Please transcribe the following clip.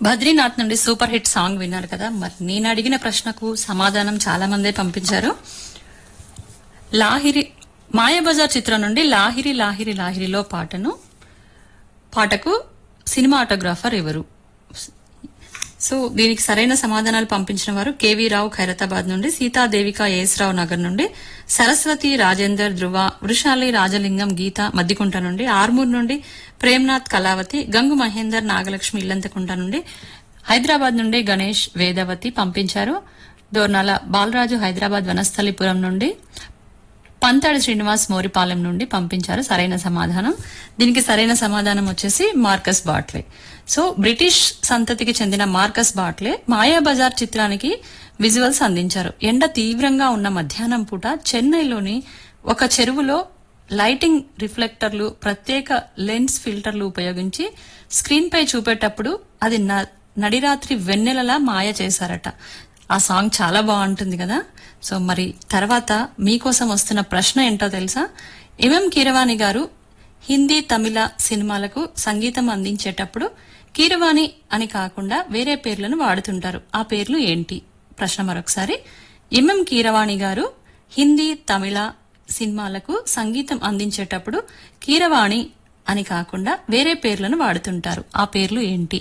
బద్రీనాథ్ నుండి super hit song విన్నారు కదా మరి నేను అడిగిన ప్రశ్నకు సమాధానం చాలా మందే పంపించారు లాహిరి మాయాబజార్ చిత్రం నుండి లాహిరి లాహిరి లాహిరిలో పాటను పాటకు సినిమాటోగ్రాఫర్ ఎవరు సో దీనికి సరైన సమాధానాలు పంపించిన వారు కేవీ రావు ఖైరతాబాద్ నుండి సీతాదేవిక రావు నగర్ నుండి సరస్వతి రాజేందర్ ధృవ వృషాలి రాజలింగం గీత మద్దికుంట నుండి ఆర్మూర్ నుండి ప్రేమ్నాథ్ కళావతి గంగు మహేందర్ నాగలక్ష్మి ఇల్లంతకుంట నుండి హైదరాబాద్ నుండి గణేష్ వేదవతి పంపించారు దోర్నాల బాలరాజు హైదరాబాద్ వనస్థలిపురం నుండి పంతాడి శ్రీనివాస్ మోరిపాలెం నుండి పంపించారు సరైన సమాధానం దీనికి సరైన సమాధానం వచ్చేసి మార్కస్ బాట్లే సో బ్రిటిష్ సంతతికి చెందిన మార్కస్ బాట్లే మాయాబజార్ చిత్రానికి విజువల్స్ అందించారు ఎండ తీవ్రంగా ఉన్న మధ్యాహ్నం పూట చెన్నైలోని ఒక చెరువులో లైటింగ్ రిఫ్లెక్టర్లు ప్రత్యేక లెన్స్ ఫిల్టర్లు ఉపయోగించి స్క్రీన్ పై చూపేటప్పుడు అది న- నడిరాత్రి వెన్నెలలా మాయ చేశారట ఆ సాంగ్ చాలా బాగుంటుంది కదా సో మరి తర్వాత మీకోసం వస్తున్న ప్రశ్న ఏంటో తెలుసా ఎంఎం కీరవాణి గారు హిందీ తమిళ సినిమాలకు సంగీతం అందించేటప్పుడు కీరవాణి అని కాకుండా వేరే పేర్లను వాడుతుంటారు ఆ పేర్లు ఏంటి ప్రశ్న మరొకసారి ఎంఎం కీరవాణి గారు హిందీ తమిళ సినిమాలకు సంగీతం అందించేటప్పుడు కీరవాణి అని కాకుండా వేరే పేర్లను వాడుతుంటారు ఆ పేర్లు ఏంటి